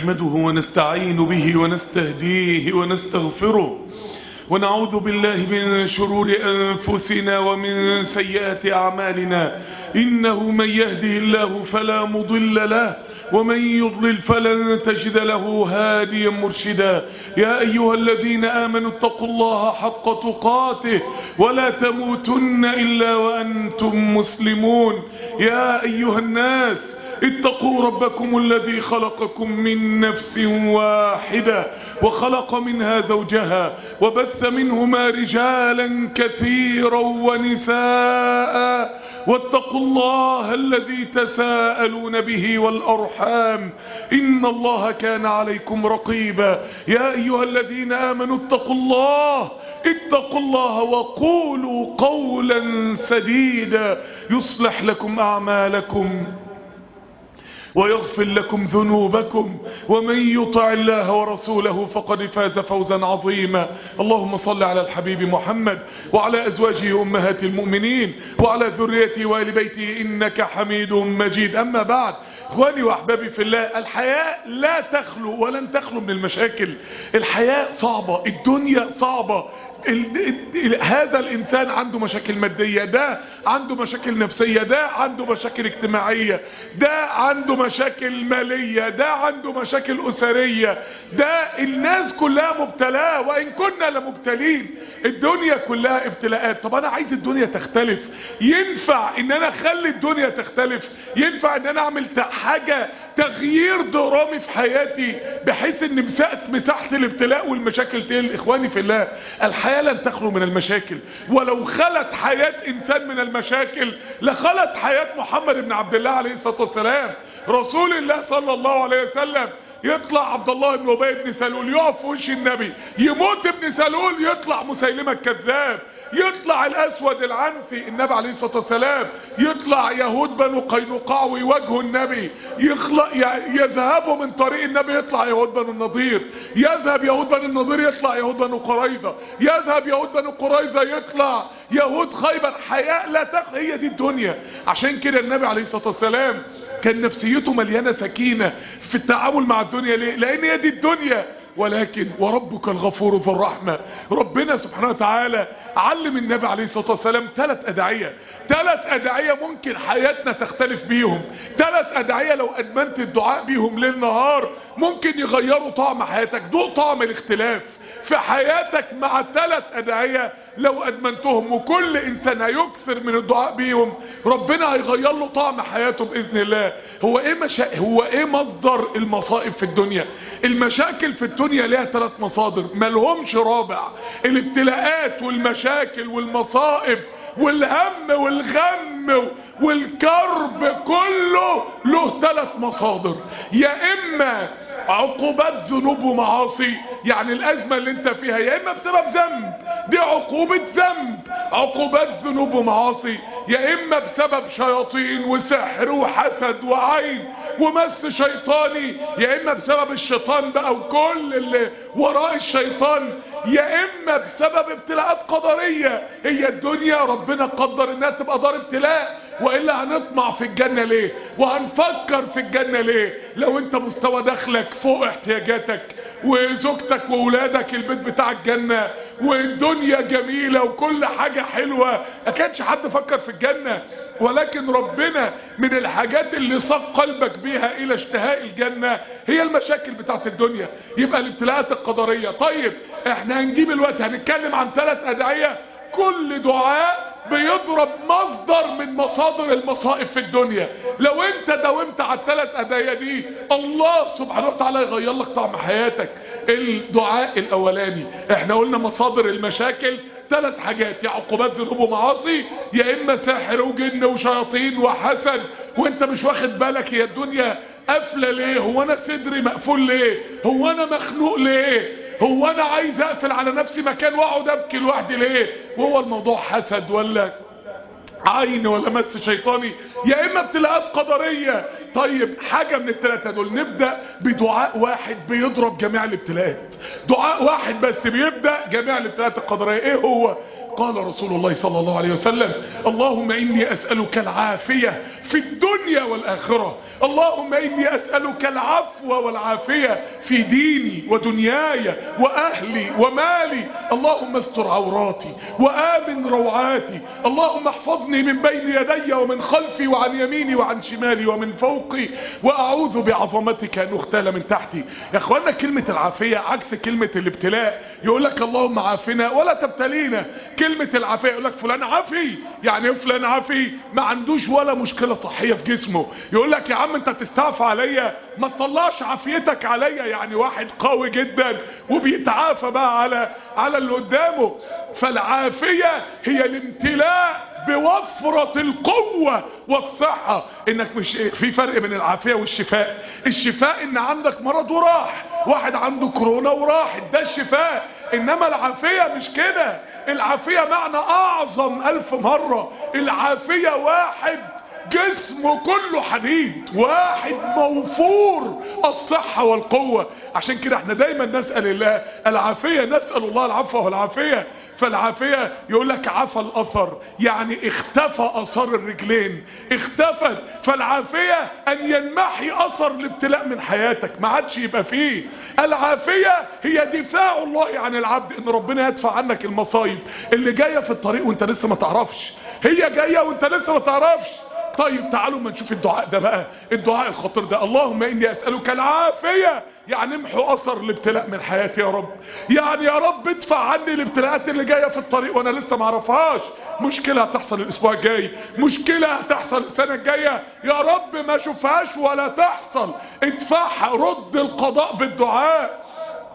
نحمده ونستعين به ونستهديه ونستغفره ونعوذ بالله من شرور أنفسنا ومن سيئات أعمالنا إنه من يهده الله فلا مضل له ومن يضلل فلن تجد له هاديا مرشدا يا أيها الذين آمنوا اتقوا الله حق تقاته ولا تموتن إلا وأنتم مسلمون يا أيها الناس اتقوا ربكم الذي خلقكم من نفس واحدة وخلق منها زوجها وبث منهما رجالا كثيرا ونساء واتقوا الله الذي تساءلون به والأرحام إن الله كان عليكم رقيبا يا أيها الذين آمنوا اتقوا الله اتقوا الله وقولوا قولا سديدا يصلح لكم أعمالكم ويغفر لكم ذنوبكم ومن يطع الله ورسوله فقد فاز فوزا عظيما اللهم صل على الحبيب محمد وعلى أزواجه أمهات المؤمنين وعلى ذريته وآل بيته إنك حميد مجيد أما بعد إخواني وأحبابي في الله الحياة لا تخلو ولن تخلو من المشاكل الحياة صعبة الدنيا صعبة ال ال هذا الإنسان عنده مشاكل مادية ده عنده مشاكل نفسية ده عنده مشاكل اجتماعية ده عنده مشاكل مالية ده عنده مشاكل أسرية ده الناس كلها مبتلاة وإن كنا لمبتلين الدنيا كلها ابتلاءات طب أنا عايز الدنيا تختلف ينفع إن أنا أخلي الدنيا تختلف ينفع إن أنا أعمل حاجة تغيير درامي في حياتي بحيث إن مساحة مساحة الابتلاء والمشاكل تقل إخواني في الله الحياة لن تخلو من المشاكل ولو خلت حياة إنسان من المشاكل لخلت حياة محمد بن عبد الله عليه الصلاة والسلام رسول الله صلى الله عليه وسلم يطلع عبد الله بن ابي بن سلول يقف في وش النبي يموت ابن سلول يطلع مسيلمه الكذاب يطلع الاسود العنسي النبي عليه الصلاه والسلام يطلع يهود بنو قينقاع ويواجهوا النبي يخلق يذهبوا من طريق النبي يطلع يهود بنو النضير يذهب يهود بنو النضير يطلع يهود بنو قريظه يذهب يهود بنو قريظه يطلع يهود خيبر حياء لا تخ هي دي الدنيا عشان كده النبي عليه الصلاه والسلام كان نفسيته مليانة سكينة في التعامل مع الدنيا ليه لان هي دي الدنيا ولكن وربك الغفور ذو الرحمة ربنا سبحانه وتعالى علم النبي عليه الصلاة والسلام ثلاث أدعية ثلاث أدعية ممكن حياتنا تختلف بيهم ثلاث أدعية لو أدمنت الدعاء بيهم ليل نهار ممكن يغيروا طعم حياتك دوق طعم الاختلاف في حياتك مع ثلاث أدعية لو أدمنتهم وكل إنسان هيكثر من الدعاء بيهم ربنا هيغير له طعم حياته بإذن الله هو إيه, مشا... هو إيه مصدر المصائب في الدنيا المشاكل في الدنيا الدنيا ليها ثلاث مصادر ملهمش رابع الابتلاءات والمشاكل والمصائب والهم والغم والكرب كله له ثلاث مصادر يا اما عقوبات ذنوب ومعاصي يعني الازمة اللي انت فيها يا اما بسبب ذنب دي عقوبة ذنب عقوبات ذنوب ومعاصي يا اما بسبب شياطين وسحر وحسد وعين ومس شيطاني يا اما بسبب الشيطان بقى وكل اللي وراء الشيطان يا اما بسبب ابتلاءات قدرية هي الدنيا ربنا قدر انها تبقى دار ابتلاء والا هنطمع في الجنة ليه وهنفكر في الجنة ليه لو انت مستوى دخلك فوق احتياجاتك وزوجتك واولادك البيت بتاع الجنة والدنيا جميلة وكل حاجة حلوة ما كانش حد فكر في الجنة ولكن ربنا من الحاجات اللي صق قلبك بيها الى اشتهاء الجنة هي المشاكل بتاعت الدنيا يبقى الابتلاءات القدرية طيب احنا هنجيب الوقت هنتكلم عن ثلاث ادعية كل دعاء بيضرب مصدر من مصادر المصائب في الدنيا لو انت داومت على الثلاث ادعية دي الله سبحانه وتعالى يغير لك طعم حياتك الدعاء الاولاني احنا قلنا مصادر المشاكل ثلاث حاجات يا عقوبات ذنوب ومعاصي يا اما ساحر وجن وشياطين وحسد وانت مش واخد بالك هي الدنيا قافله ليه هو انا صدري مقفول ليه هو انا مخنوق ليه هو انا عايز اقفل على نفسي مكان واقعد ابكي لوحدي ليه وهو الموضوع حسد ولا عين ولا مس شيطاني يا اما ابتلاءات قدرية طيب حاجة من الثلاثة دول نبدأ بدعاء واحد بيضرب جميع الابتلاءات دعاء واحد بس بيبدأ جميع الابتلاءات القدرية ايه هو قال رسول الله صلى الله عليه وسلم اللهم إني أسألك العافية في الدنيا والآخرة اللهم إني أسألك العفو والعافية في ديني ودنياي وأهلي ومالي اللهم استر عوراتي وآمن روعاتي اللهم احفظني من بين يدي ومن خلفي وعن يميني وعن شمالي ومن فوقي وأعوذ بعظمتك أن أختال من تحتي يا أخوانا كلمة العافية عكس كلمة الابتلاء يقول لك اللهم عافنا ولا تبتلينا كلمة العافية يقول لك فلان عافي يعني فلان عافي ما عندوش ولا مشكلة صحية في جسمه يقول لك يا عم انت تستعفى عليا ما تطلعش عافيتك عليا يعني واحد قوي جدا وبيتعافى بقى على على اللي قدامه فالعافية هي الامتلاء بوفرة القوة والصحة انك مش في فرق بين العافية والشفاء الشفاء ان عندك مرض وراح واحد عنده كورونا وراح ده الشفاء انما العافية مش كده العافية معنى اعظم الف مرة العافية واحد جسمه كله حديد واحد موفور الصحة والقوة عشان كده احنا دايما نسأل الله العافية نسأل الله العفو والعافية فالعافية يقول لك عفى الأثر يعني اختفى أثر الرجلين اختفت فالعافية أن ينمحي أثر الابتلاء من حياتك ما عادش يبقى فيه العافية هي دفاع الله عن العبد ان ربنا يدفع عنك المصايب اللي جاية في الطريق وانت لسه ما تعرفش هي جاية وانت لسه ما تعرفش طيب تعالوا ما نشوف الدعاء ده بقى الدعاء الخطير ده اللهم اني اسألك العافية يعني امحو اثر الابتلاء من حياتي يا رب يعني يا رب ادفع عني الابتلاءات اللي جاية في الطريق وانا لسه ما اعرفهاش مشكلة هتحصل الاسبوع الجاي مشكلة هتحصل السنة الجاية يا رب ما اشوفهاش ولا تحصل ادفعها رد القضاء بالدعاء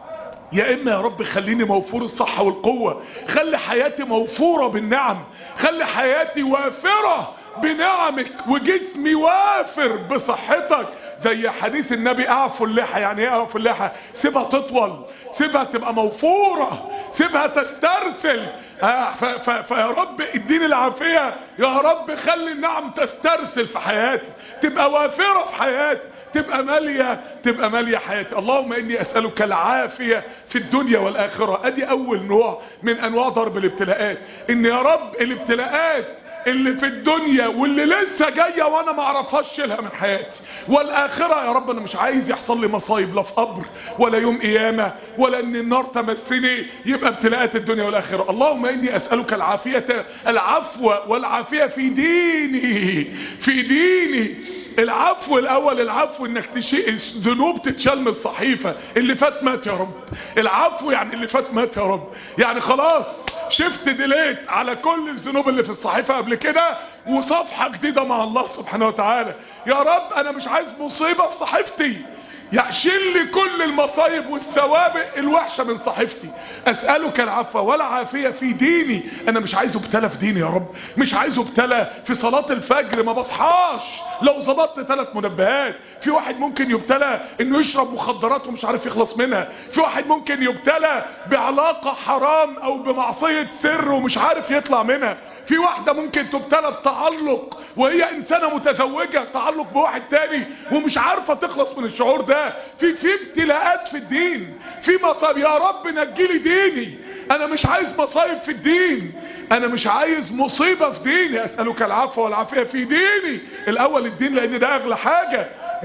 يا اما يا رب خليني موفور الصحة والقوة خلي حياتي موفورة بالنعم خلي حياتي وافرة بنعمك وجسمي وافر بصحتك زي حديث النبي اعفوا اللحى يعني ايه اعفوا اللحى سيبها تطول سيبها تبقى موفورة سيبها تسترسل آه فيا رب اديني العافية يا رب خلي النعم تسترسل في حياتي تبقى وافرة في حياتي تبقى مالية تبقى مالية حياتي اللهم اني اسألك العافية في الدنيا والاخرة ادي اول نوع من انواع ضرب الابتلاءات ان يا رب الابتلاءات اللي في الدنيا واللي لسه جاية وانا ما اعرفهاش شيلها من حياتي والاخرة يا رب انا مش عايز يحصل لي مصايب لا في قبر ولا يوم قيامة ولا ان النار تمسني يبقى ابتلاءات الدنيا والاخرة اللهم اني اسألك العافية العفو والعافية في ديني في ديني العفو الاول العفو انك تشيء الذنوب تتشال من الصحيفة اللي فات مات يا رب العفو يعني اللي فات مات يا رب يعني خلاص شفت ديليت على كل الذنوب اللي في الصحيفة قبل كده وصفحة جديدة مع الله سبحانه وتعالى يا رب انا مش عايز مصيبة في صحيفتي يشيل لي كل المصايب والسوابق الوحشة من صحيفتي اسألك العفو والعافية في ديني انا مش عايزه ابتلى في ديني يا رب مش عايزه ابتلى في صلاة الفجر ما بصحاش لو ظبطت ثلاث منبهات في واحد ممكن يبتلى انه يشرب مخدرات ومش عارف يخلص منها في واحد ممكن يبتلى بعلاقة حرام او بمعصية سر ومش عارف يطلع منها في واحدة ممكن تبتلى بتعلق وهي انسانة متزوجة تعلق بواحد تاني ومش عارفة تخلص من الشعور ده في في ابتلاءات في الدين في مصايب يا رب نجيلي ديني انا مش عايز مصايب في الدين انا مش عايز مصيبة في ديني اسألك العفو والعافية في ديني الاول الدين لان ده اغلى حاجة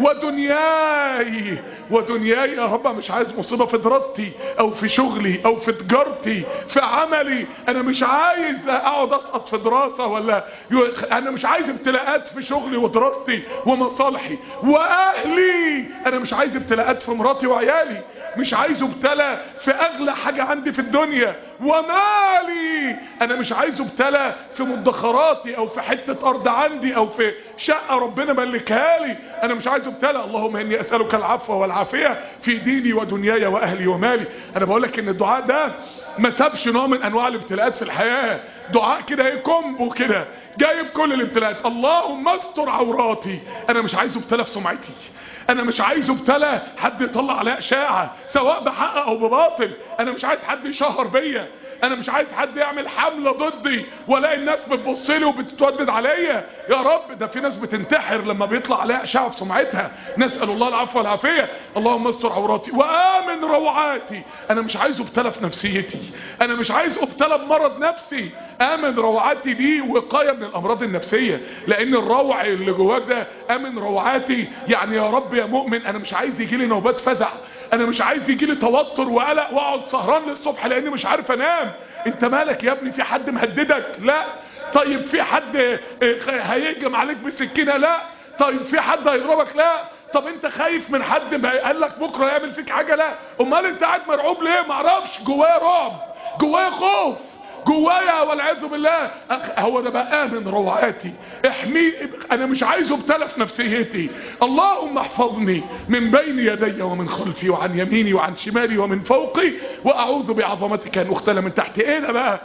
ودنياي ودنياي يا رب مش عايز مصيبة في دراستي او في شغلي او في تجارتي في عملي انا مش عايز اقعد اسقط في دراسة ولا انا مش عايز ابتلاءات في شغلي ودراستي ومصالحي واهلي انا مش عايز ابتلاءات في مراتي وعيالي مش عايز ابتلى في اغلى حاجة عندي في الدنيا ومالي انا مش عايز ابتلى في مدخراتي او في حتة ارض عندي او في شقة ربنا ملكها لي انا مش عايز ابتلى اللهم اني اسألك العفو والعافية في ديني ودنياي واهلي ومالي انا بقول لك ان الدعاء ده ما سابش نوع من انواع الابتلاءات في الحياة دعاء كده ايه كومبو كده جايب كل الابتلاءات اللهم استر عوراتي انا مش عايز ابتلى في سمعتي انا مش عايز ابتلى حد يطلع عليها اشاعة سواء بحق او بباطل انا مش عايز حد يشهر بيا انا مش عايز حد يعمل حملة ضدي والاقي الناس بتبص لي وبتتودد عليا يا رب ده في ناس بتنتحر لما بيطلع عليها اشعه في سمعتها نسال الله العفو والعافيه اللهم استر عوراتي وامن روعاتي انا مش عايز ابتلى في نفسيتي انا مش عايز ابتلى بمرض نفسي امن روعاتي دي وقايه من الامراض النفسيه لان الروع اللي جواك ده امن روعاتي يعني يا رب يا مؤمن انا مش عايز يجي لي نوبات فزع انا مش عايز يجي لي توتر وقلق واقعد سهران للصبح لاني مش عارف انام انت مالك يا ابني في حد مهددك لا طيب في حد هيهجم عليك بسكينه لا طيب في حد هيضربك لا طب انت خايف من حد قال لك بكره يعمل فيك حاجه لا امال انت قاعد مرعوب ليه معرفش جوايا رعب جوايا خوف جوايا والعياذ بالله هو ده بقى امن روعاتي احمي انا مش عايز ابتلى في نفسيتي اللهم احفظني من بين يدي ومن خلفي وعن يميني وعن شمالي ومن فوقي واعوذ بعظمتك ان اختل من تحتي ايه ده بقى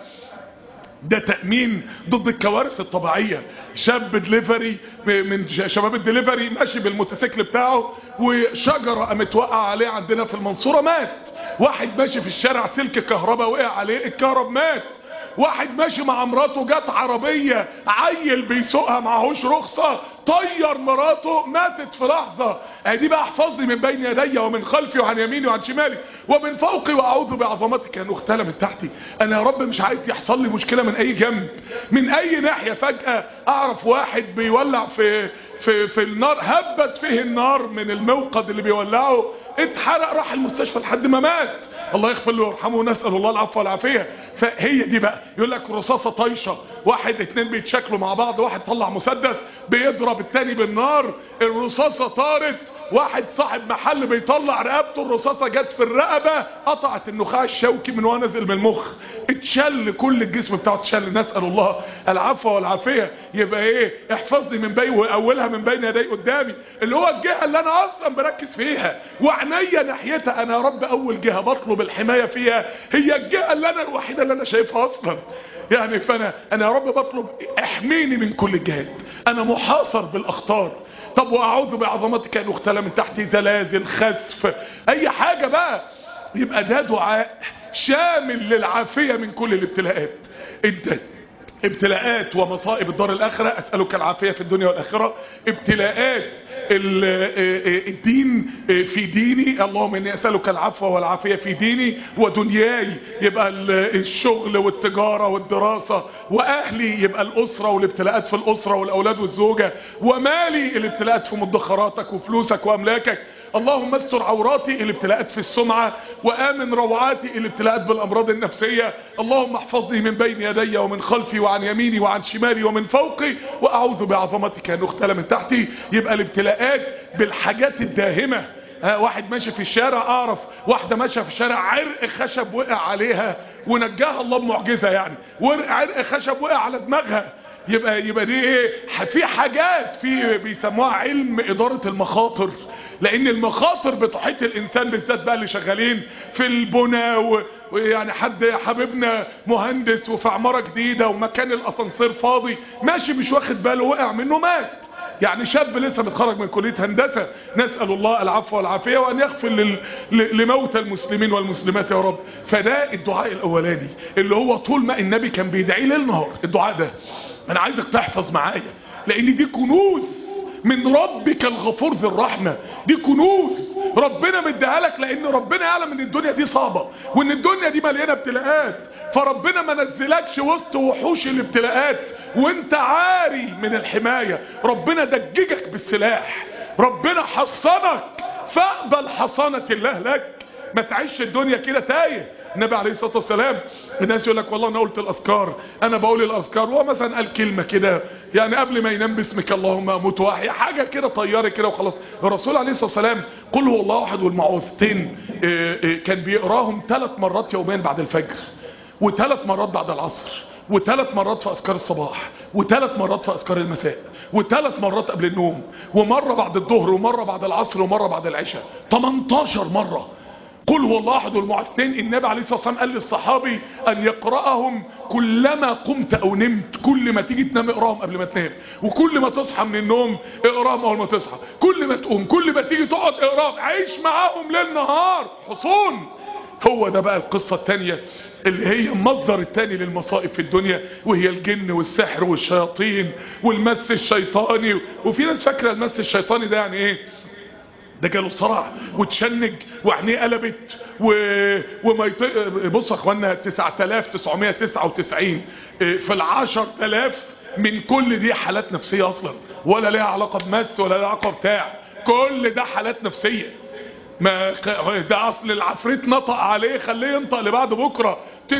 ده تأمين ضد الكوارث الطبيعية شاب دليفري من شباب الدليفري ماشي بالموتوسيكل بتاعه وشجرة قامت وقع عليه عندنا في المنصورة مات واحد ماشي في الشارع سلك كهرباء وقع عليه الكهرب مات واحد ماشي مع مراته جت عربية عيل بيسوقها معهوش رخصة طير مراته ماتت في لحظة دي بقى احفظني من بين يدي ومن خلفي وعن يميني وعن شمالي ومن فوقي واعوذ بعظمتك ان اختل من تحتي انا يا رب مش عايز يحصل لي مشكلة من اي جنب من اي ناحية فجأة اعرف واحد بيولع في في في النار هبت فيه النار من الموقد اللي بيولعه اتحرق راح المستشفى لحد ما مات الله يغفر له ويرحمه ونسال الله العفو والعافيه فهي دي بقى يقول لك رصاصه طايشه واحد اتنين بيتشكلوا مع بعض واحد طلع مسدس بيضرب التاني بالنار الرصاصه طارت واحد صاحب محل بيطلع رقبته الرصاصه جت في الرقبه قطعت النخاع الشوكي من وهو نازل من المخ اتشل كل الجسم بتاعه اتشل نسال الله العفو والعافيه يبقى ايه احفظني من بين واولها من بين يدي قدامي اللي هو الجهه اللي انا اصلا بركز فيها وعينيا ناحيتها انا يا رب اول جهه بطلب الحمايه فيها هي الجهه اللي انا الوحيده اللي انا شايفها اصلا يعني فانا انا يا رب بطلب احميني من كل الجهات انا محاصر بالاخطار طب واعوذ بعظمتك ان اختل من تحتي زلازل خسف اي حاجه بقى يبقى ده دعاء شامل للعافيه من كل الابتلاءات انت ابتلاءات ومصائب الدار الاخرة اسألك العافية في الدنيا والاخرة ابتلاءات الدين في ديني اللهم اني اسألك العفو والعافية في ديني ودنياي يبقى الشغل والتجارة والدراسة واهلي يبقى الاسرة والابتلاءات في الاسرة والاولاد والزوجة ومالي الابتلاءات في مدخراتك وفلوسك واملاكك اللهم استر عوراتي الابتلاءات في السمعة وامن روعاتي الابتلاءات بالامراض النفسية اللهم احفظني من بين يدي ومن خلفي وعن يميني وعن شمالي ومن فوقي واعوذ بعظمتك ان اختل من تحتي يبقى الابتلاءات بالحاجات الداهمة ها واحد ماشي في الشارع اعرف واحدة ماشية في الشارع عرق خشب وقع عليها ونجاها الله بمعجزة يعني عرق خشب وقع على دماغها يبقى يبقى دي ايه في حاجات في بيسموها علم ادارة المخاطر لان المخاطر بتحيط الانسان بالذات بقى اللي شغالين في البنى ويعني حد حبيبنا مهندس وفي عمارة جديدة ومكان الاسانسير فاضي ماشي مش واخد باله وقع منه مات يعني شاب لسه متخرج من كلية هندسة نسأل الله العفو والعافية وأن يغفر لل... لموتى المسلمين والمسلمات يا رب فده الدعاء الأولاني اللي هو طول ما النبي كان بيدعي ليل نهار الدعاء ده أنا عايزك تحفظ معايا لأن دي كنوز من ربك الغفور ذي الرحمة دي كنوز ربنا مديها لك لان ربنا يعلم ان الدنيا دي صعبة وان الدنيا دي مليانة ابتلاءات فربنا ما نزلكش وسط وحوش الابتلاءات وانت عاري من الحماية ربنا دججك بالسلاح ربنا حصنك فاقبل حصانة الله لك ما تعيش الدنيا كده تايه النبي عليه الصلاة والسلام الناس يقول لك والله انا قلت الاذكار انا بقول الاذكار وهو مثلا قال كلمة كده يعني قبل ما ينام باسمك اللهم اموت واحيا حاجة كده طيارة كده وخلاص الرسول عليه الصلاة والسلام قل هو الله احد والمعوذتين كان بيقراهم ثلاث مرات يوميا بعد الفجر وثلاث مرات بعد العصر وثلاث مرات في اذكار الصباح وثلاث مرات في اذكار المساء وثلاث مرات قبل النوم ومرة بعد الظهر ومرة بعد العصر ومرة بعد العشاء 18 مرة قل هو الله احد والمعوذتين النبي عليه الصلاه والسلام قال للصحابي ان يقراهم كلما قمت او نمت كل ما تيجي تنام اقراهم قبل ما تنام وكل ما تصحى من النوم اقراهم اول ما تصحى كل ما تقوم كل ما تيجي تقعد اقراهم عيش معاهم ليل نهار حصون هو ده بقى القصة التانية اللي هي المصدر التاني للمصائب في الدنيا وهي الجن والسحر والشياطين والمس الشيطاني وفي ناس فاكرة المس الشيطاني ده يعني ايه ده جاله صرع وتشنج وعينيه قلبت و... وما يط... بص يا اخوانا 9999 في العشر تلاف من كل دي حالات نفسية اصلا ولا ليها علاقة بمس ولا ليها علاقة بتاع كل ده حالات نفسية ما ده اصل العفريت نطق عليه خليه ينطق لبعد بكرة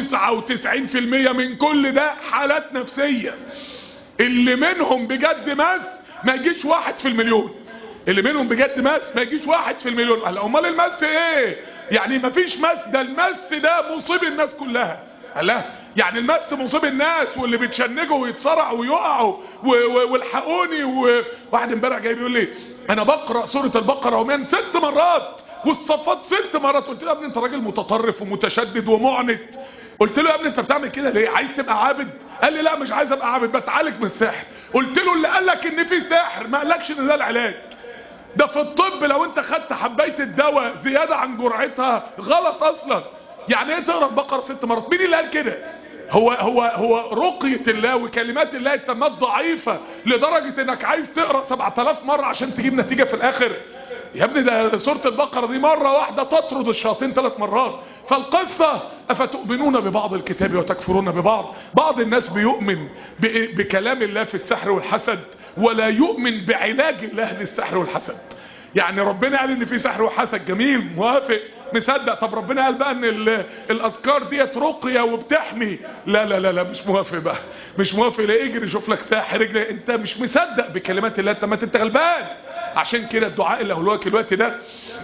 99% من كل ده حالات نفسية اللي منهم بجد مس ما يجيش واحد في المليون اللي منهم بجد مس ما يجيش واحد في المليون قال امال المس ايه يعني ما فيش مس ده المس ده مصيب الناس كلها قال لا يعني المس مصيب الناس واللي بيتشنجوا ويتصرعوا ويقعوا والحقوني وواحد امبارح جاي بيقول لي انا بقرا سوره البقره يوميا ست مرات والصفات ست مرات قلت له يا ابني انت راجل متطرف ومتشدد ومعنت قلت له يا ابني انت بتعمل كده ليه عايز تبقى عابد قال لي لا مش عايز ابقى عابد بتعالج من السحر قلت له اللي قال لك ان في سحر ما قالكش ان ده العلاج ده في الطب لو انت خدت حبايه الدواء زياده عن جرعتها غلط اصلا يعني ايه تقرا البقره ست مرات مين اللي قال كده هو هو هو رقية الله وكلمات الله التامات ضعيفة لدرجة انك عايز تقرا 7000 مرة عشان تجيب نتيجة في الاخر يا ابني ده سورة البقرة دي مرة واحدة تطرد الشياطين ثلاث مرات فالقصة افتؤمنون ببعض الكتاب وتكفرون ببعض بعض الناس بيؤمن بكلام الله في السحر والحسد ولا يؤمن بعلاج الله للسحر والحسد يعني ربنا قال ان في سحر وحسد جميل موافق مصدق طب ربنا قال بقى ان الاذكار ديت رقيه وبتحمي لا لا لا لا مش موافق بقى مش موافق لا اجري شوف لك ساحر اجري انت مش مصدق بكلمات الله انت ما انت غلبان عشان كده الدعاء اللي هقوله لك دلوقتي ده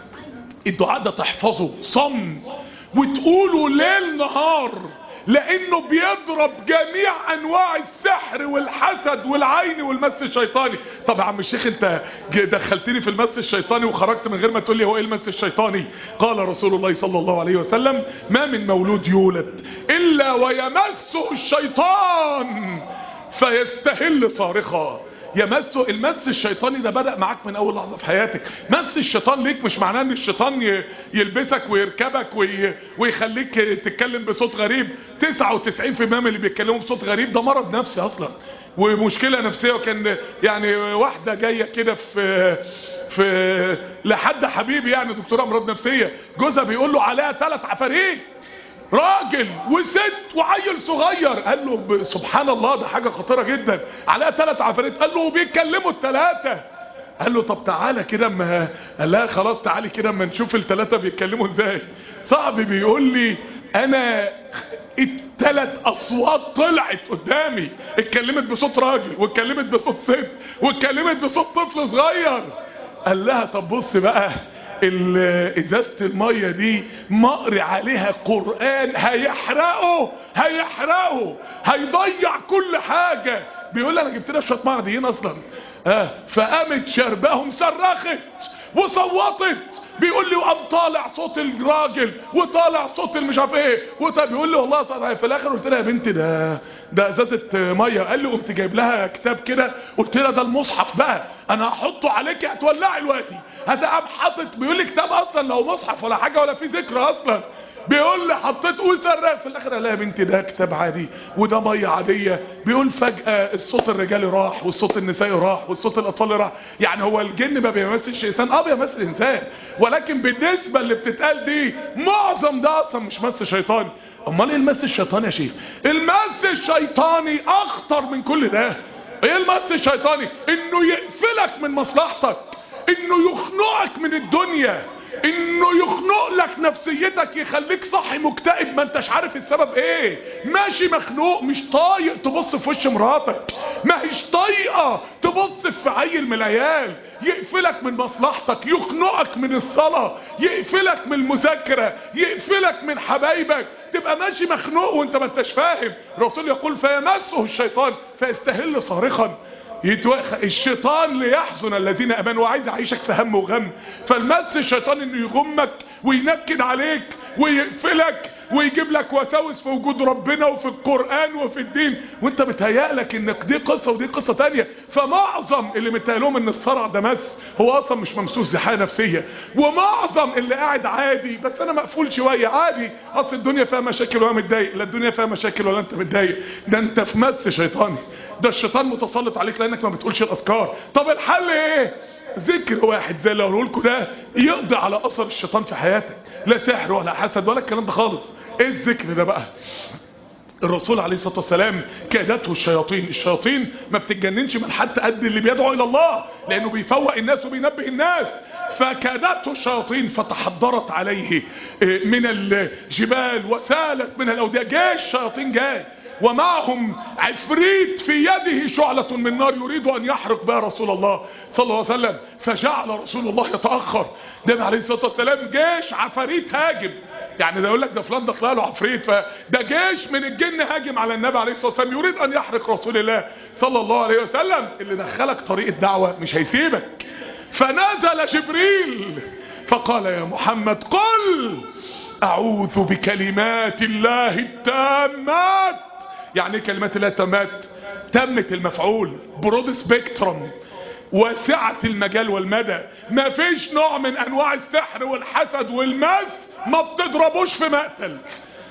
الدعاء ده تحفظه صم وتقوله ليل نهار لانه بيضرب جميع انواع السحر والحسد والعين والمس الشيطاني طب يا عم الشيخ انت دخلتني في المس الشيطاني وخرجت من غير ما تقول لي هو ايه المس الشيطاني قال رسول الله صلى الله عليه وسلم ما من مولود يولد الا ويمسه الشيطان فيستهل صارخا يمسه المس الشيطاني ده بدأ معاك من اول لحظة في حياتك مس الشيطان ليك مش معناه ان الشيطان يلبسك ويركبك وي... ويخليك تتكلم بصوت غريب 99% من اللي بيتكلموا بصوت غريب ده مرض نفسي اصلا ومشكلة نفسية وكان يعني واحدة جاية كده في في لحد حبيبي يعني دكتور امراض نفسية جوزها بيقول له عليها ثلاث عفاريت راجل وست وعيل صغير قال له سبحان الله ده حاجة خطيرة جدا عليها ثلاث عفاريت قال له وبيتكلموا الثلاثة قال له طب تعالى كده اما قال لها خلاص تعالي كده اما نشوف الثلاثة بيتكلموا ازاي صاحبي بيقول لي انا الثلاث اصوات طلعت قدامي اتكلمت بصوت راجل واتكلمت بصوت ست واتكلمت بصوت طفل صغير قال لها طب بص بقى ازازة المية دي مقري عليها قرآن هيحرقه هيحرقه هيضيع كل حاجة بيقول لي انا جبت لها شوية معديين اصلا اه فقامت شربهم صرخت وصوتت بيقول لي وقام طالع صوت الراجل وطالع صوت المش عارف ايه وطب بيقول لي والله صار في الاخر قلت لها يا بنتي ده ده ازازه ميه قال لي قمت جايب لها كتاب كده قلت لها ده المصحف بقى انا هحطه عليكي هتولعي دلوقتي هتقام حاطط بيقول لي كتاب اصلا لو مصحف ولا حاجه ولا في ذكر اصلا بيقول لي حطيت وسرق في الاخر قال لها يا بنتي ده كتاب عادي وده ميه عاديه بيقول فجاه الصوت الرجالي راح والصوت النسائي راح والصوت الاطفالي راح يعني هو الجن ما بيمثلش انسان اه بيمثل انسان ولكن بالنسبه اللي بتتقال دي معظم ده اصلا مش مس شيطاني امال ايه المس الشيطاني يا شيخ المس الشيطاني اخطر من كل ده ايه المس الشيطاني انه يقفلك من مصلحتك انه يخنقك من الدنيا انه يخنق لك نفسيتك يخليك صاحي مكتئب ما انتش عارف السبب ايه ماشي مخنوق مش طايق تبص في وش مراتك ما هيش طايقه تبص في عيل من العيال يقفلك من مصلحتك يخنقك من الصلاه يقفلك من المذاكره يقفلك من حبايبك تبقى ماشي مخنوق وانت ما انتش فاهم الرسول يقول فيمسه الشيطان فيستهل صارخا يتوخ... الشيطان ليحزن الذين امنوا وعايز يعيشك في هم وغم فالمس الشيطان انه يغمك وينكد عليك ويقفلك ويجيب لك وساوس في وجود ربنا وفي القرآن وفي الدين وانت بتهيألك انك دي قصة ودي قصة تانية فمعظم اللي متهيألهم ان الصرع ده مس هو اصلا مش ممسوس زي حاجة نفسية ومعظم اللي قاعد عادي بس انا مقفول شوية عادي اصل الدنيا فيها مشاكل وانا متضايق لا الدنيا فيها مشاكل ولا انت متضايق ده انت في مس شيطاني ده الشيطان متسلط عليك لانك ما بتقولش الاذكار طب الحل ايه ذكر واحد زي اللي هقوله لكم ده يقضي على اثر الشيطان في حياتك لا سحر ولا حسد ولا الكلام ده خالص ايه الذكر ده بقى الرسول عليه الصلاة والسلام كادته الشياطين الشياطين ما بتتجننش من حد قد اللي بيدعو الى الله لانه بيفوق الناس وبينبه الناس فكادته الشياطين فتحضرت عليه من الجبال وسالت من الاودية جاي الشياطين جاي ومعهم عفريت في يده شعلة من نار يريد ان يحرق بها رسول الله صلى الله عليه وسلم فجعل رسول الله يتأخر ده عليه الصلاة والسلام جيش عفاريت هاجم يعني ده يقول لك ده فلان ده طلع له عفريت فده جيش من الجن هاجم على النبي عليه الصلاه والسلام يريد ان يحرق رسول الله صلى الله عليه وسلم اللي دخلك طريق الدعوه مش هيسيبك فنزل جبريل فقال يا محمد قل اعوذ بكلمات الله التامات يعني ايه كلمات الله التامات تمت المفعول برود سبيكترم وسعة المجال والمدى ما فيش نوع من انواع السحر والحسد والمس ما بتضربوش في مقتل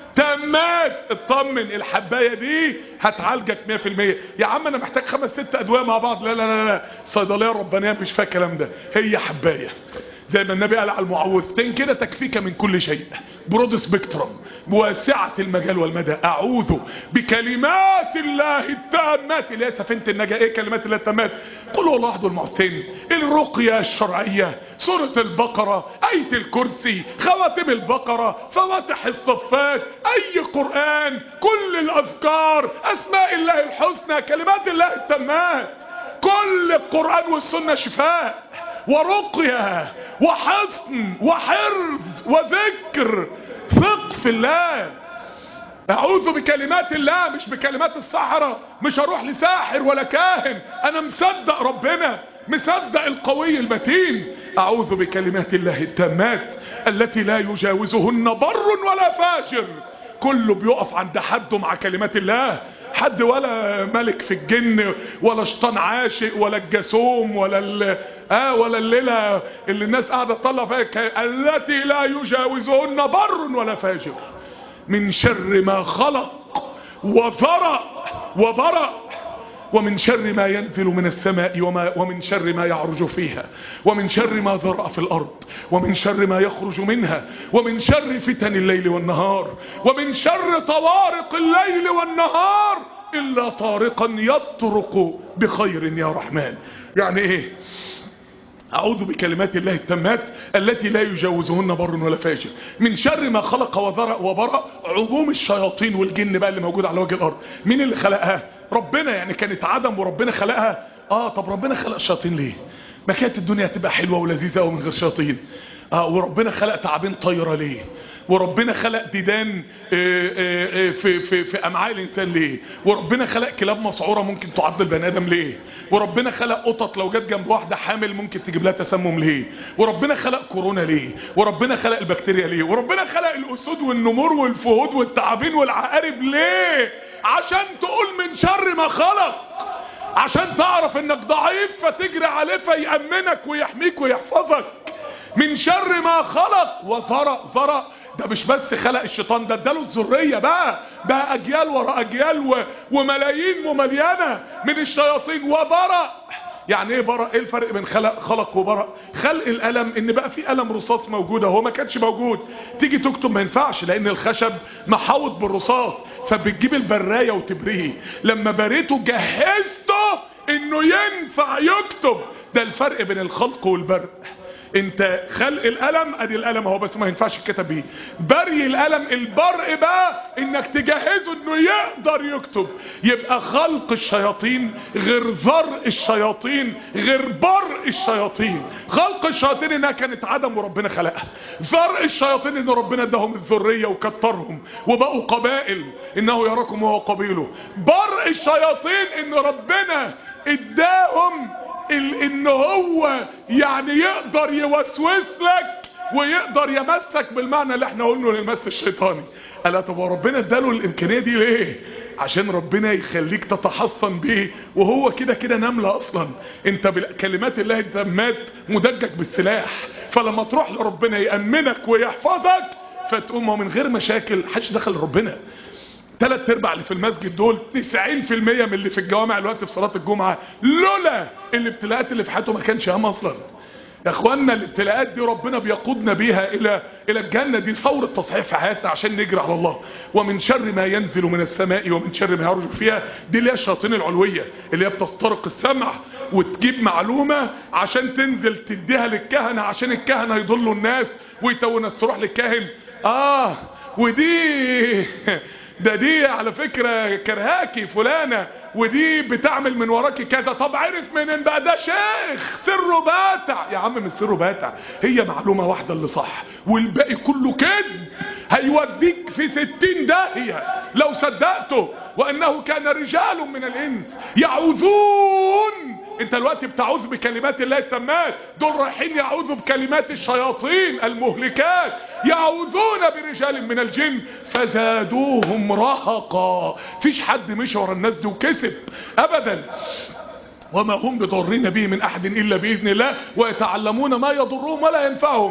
تمات اطمن الحبايه دي هتعالجك 100% يا عم انا محتاج خمس ست ادويه مع بعض لا لا لا لا الصيدليه الربانيه مش فيها الكلام ده هي حبايه زي ما النبي قال على المعوذتين كده تكفيك من كل شيء برود سبيكترم واسعة المجال والمدى اعوذ بكلمات الله التامات اللي هي سفينة النجاة ايه كلمات الله التامات قل الله احد المعوذتين الرقية الشرعية سورة البقرة اية الكرسي خواتم البقرة فواتح الصفات اي قرآن كل الاذكار اسماء الله الحسنى كلمات الله التامات كل القرآن والسنة شفاء ورقية وحصن وحرز وذكر ثق في الله اعوذ بكلمات الله مش بكلمات السحرة مش هروح لساحر ولا كاهن انا مصدق ربنا مصدق القوي المتين اعوذ بكلمات الله التامات التي لا يجاوزهن بر ولا فاجر كله بيقف عند حده مع كلمات الله حد ولا ملك في الجن ولا شيطان عاشق ولا الجاسوم ولا ال... اه ولا الليله اللي الناس قاعده تطلع فيها التي لا يجاوزهن بر ولا فاجر من شر ما خلق وذرأ وبرأ ومن شر ما ينزل من السماء وما ومن شر ما يعرج فيها ومن شر ما ذرأ في الأرض ومن شر ما يخرج منها ومن شر فتن الليل والنهار ومن شر طوارق الليل والنهار إلا طارقا يطرق بخير يا رحمن يعني ايه أعوذ بكلمات الله التامات التي لا يجاوزهن بر ولا فاجر من شر ما خلق وذرأ وبرأ عموم الشياطين والجن بقى اللي موجود على وجه الأرض مين اللي خلقها ربنا يعني كانت عدم وربنا خلقها اه طب ربنا خلق الشياطين ليه ما كانت الدنيا هتبقى حلوة ولذيذة ومن غير شياطين اه وربنا خلق تعابين طايره ليه وربنا خلق ديدان آه آه في في في امعاء الانسان ليه وربنا خلق كلاب مسعوره ممكن تعض البني ادم ليه وربنا خلق قطط لو جت جنب واحده حامل ممكن تجيب لها تسمم ليه وربنا خلق كورونا ليه وربنا خلق البكتيريا ليه وربنا خلق الاسود والنمور والفهود والتعابين والعقارب ليه عشان تقول من شر ما خلق عشان تعرف انك ضعيف فتجري عليه فيأمنك ويحميك ويحفظك من شر ما خلق وذرأ ذرأ ده مش بس خلق الشيطان ده اداله الذريه بقى ده اجيال ورا اجيال و... وملايين ممليانه من الشياطين وبرأ يعني ايه برأ ايه الفرق بين خلق خلق وبرأ خلق القلم ان بقى في قلم رصاص موجوده هو ما كانش موجود تيجي تكتب ما ينفعش لان الخشب محاوط بالرصاص فبتجيب البرايه وتبريه لما بريته جهزته انه ينفع يكتب ده الفرق بين الخلق والبرق انت خلق القلم ادي القلم اهو بس ما ينفعش الكتب بيه بري القلم البرء بقى انك تجهزه انه يقدر يكتب يبقى خلق الشياطين غير ذر الشياطين غير برء الشياطين خلق الشياطين انها كانت عدم وربنا خلقها ذر الشياطين ان ربنا اداهم الذرية وكترهم وبقوا قبائل انه يراكم وهو قبيله برء الشياطين ان ربنا اداهم ال- ان هو يعني يقدر يوسوس لك ويقدر يمسك بالمعنى اللي احنا قلنا للمس الشيطاني قال طب هو ربنا اداله الامكانيه دي ليه عشان ربنا يخليك تتحصن بيه وهو كده كده نمله اصلا انت بكلمات الله التامات مدجج بالسلاح فلما تروح لربنا يامنك ويحفظك فتقوم من غير مشاكل محدش دخل ربنا تلات ارباع اللي في المسجد دول 90% من اللي في الجوامع الوقت في صلاة الجمعة لولا الابتلاءات اللي في حياته ما كانش هم اصلا يا اخوانا الابتلاءات دي ربنا بيقودنا بيها الى الى الجنة دي ثورة تصحيح في حياتنا عشان نجري على الله ومن شر ما ينزل من السماء ومن شر ما يرجو فيها دي اللي هي الشياطين العلوية اللي هي بتسترق السمع وتجيب معلومة عشان تنزل تديها للكهنة عشان الكهنة يضلوا الناس ويتو الناس تروح للكاهن اه ودي ده دي على فكرة كرهاكي فلانة ودي بتعمل من وراكي كذا طب عرف منين بقى ده شيخ سره باتع يا عم مش سره باتع هي معلومة واحدة اللي صح والباقي كله كذب هيوديك في ستين داهية لو صدقته وانه كان رجال من الانس يعوذون انت دلوقتي بتعوذ بكلمات الله التامات دول رايحين يعوذوا بكلمات الشياطين المهلكات يعوذون برجال من الجن فزادوهم رهقا فيش حد مشي ورا الناس دي وكسب ابدا وما هم بضارين به من احد الا باذن الله ويتعلمون ما يضرهم ولا ينفعهم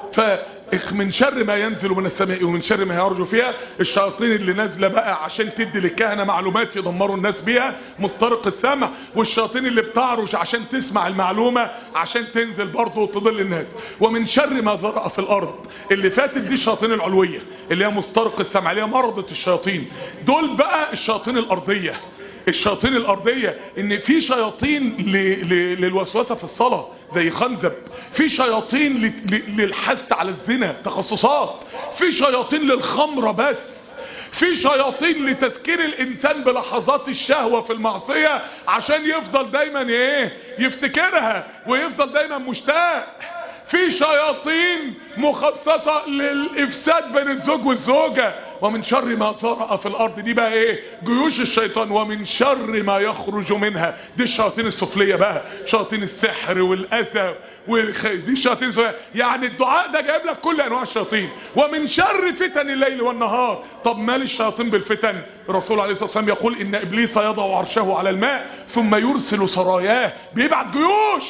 فمن شر ما ينزل من السماء ومن شر ما يرجو فيها الشياطين اللي نازله بقى عشان تدي للكهنه معلومات يدمروا الناس بيها مسترق السمع والشياطين اللي بتعرج عشان تسمع المعلومه عشان تنزل برضه وتضل الناس ومن شر ما ذرأ في الارض اللي فاتت دي الشياطين العلويه اللي هي مسترق السمع اللي هي مرضة الشياطين دول بقى الشياطين الارضيه الشياطين الارضية ان في شياطين ل... ل... للوسوسة في الصلاة زي خنزب في شياطين ل... ل... للحث على الزنا تخصصات في شياطين للخمرة بس في شياطين لتذكير الانسان بلحظات الشهوة في المعصية عشان يفضل دايما ايه يفتكرها ويفضل دايما مشتاق في شياطين مخصصة للإفساد بين الزوج والزوجة ومن شر ما ذرأ في الأرض دي بقى إيه جيوش الشيطان ومن شر ما يخرج منها دي الشياطين السفلية بقى شياطين السحر والأذى والخ... دي الشياطين السفلية يعني الدعاء ده جايب لك كل أنواع الشياطين ومن شر فتن الليل والنهار طب مال الشياطين بالفتن الرسول عليه الصلاة والسلام يقول إن إبليس يضع عرشه على الماء ثم يرسل سراياه بيبعت جيوش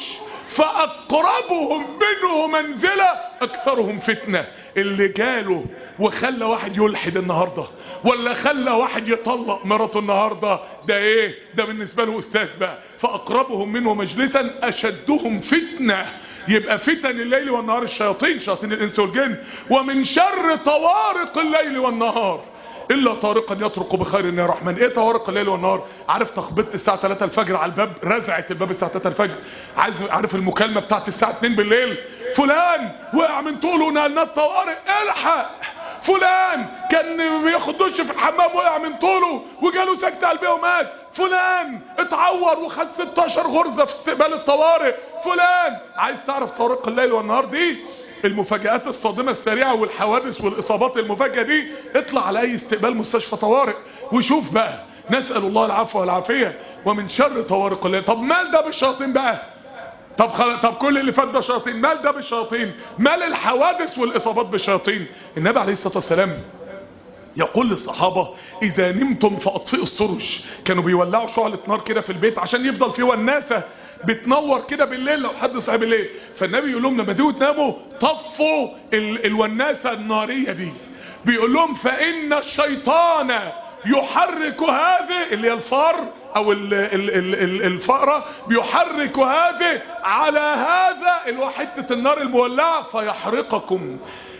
فأقربهم منه منزلة أكثرهم فتنة اللي جاله وخلى واحد يلحد النهاردة ولا خلى واحد يطلق مراته النهاردة ده ايه ده بالنسبة له أستاذ بقى فأقربهم منه مجلسا أشدهم فتنة يبقى فتن الليل والنهار الشياطين شياطين الإنس والجن ومن شر طوارق الليل والنهار الا طارقا يطرق بخير يا رحمن ايه طوارق الليل والنهار عارف تخبطت الساعه 3 الفجر على الباب رزعت الباب الساعه 3 الفجر عايز عارف المكالمه بتاعت الساعه 2 بالليل فلان وقع من طوله نقلنا الطوارئ الحق فلان كان بياخد دش في الحمام وقع من طوله وجاله سكته قلبيه ومات فلان اتعور وخد 16 غرزه في استقبال الطوارئ فلان عايز تعرف طوارق الليل والنهار دي المفاجآت الصادمة السريعة والحوادث والإصابات المفاجئة دي اطلع على أي استقبال مستشفى طوارئ وشوف بقى نسأل الله العفو والعافية ومن شر طوارق الليل طب مال ده بالشياطين بقى طب خل... طب كل اللي فات ده شياطين مال ده بالشياطين مال الحوادث والإصابات بالشياطين النبي عليه الصلاة والسلام يقول للصحابة اذا نمتم فاطفئوا السرج كانوا بيولعوا شعلة نار كده في البيت عشان يفضل فيه وناسة بتنور كده بالليل لو حد صاحب الليل فالنبي يقول لهم لما تيجوا تناموا طفوا ال... الوناسة النارية دي بيقول لهم فان الشيطان يحرك هذه اللي هي الفار او ال ال ال ال الفأرة بيحرك هذه على هذا اللي هو حتة النار المولعة فيحرقكم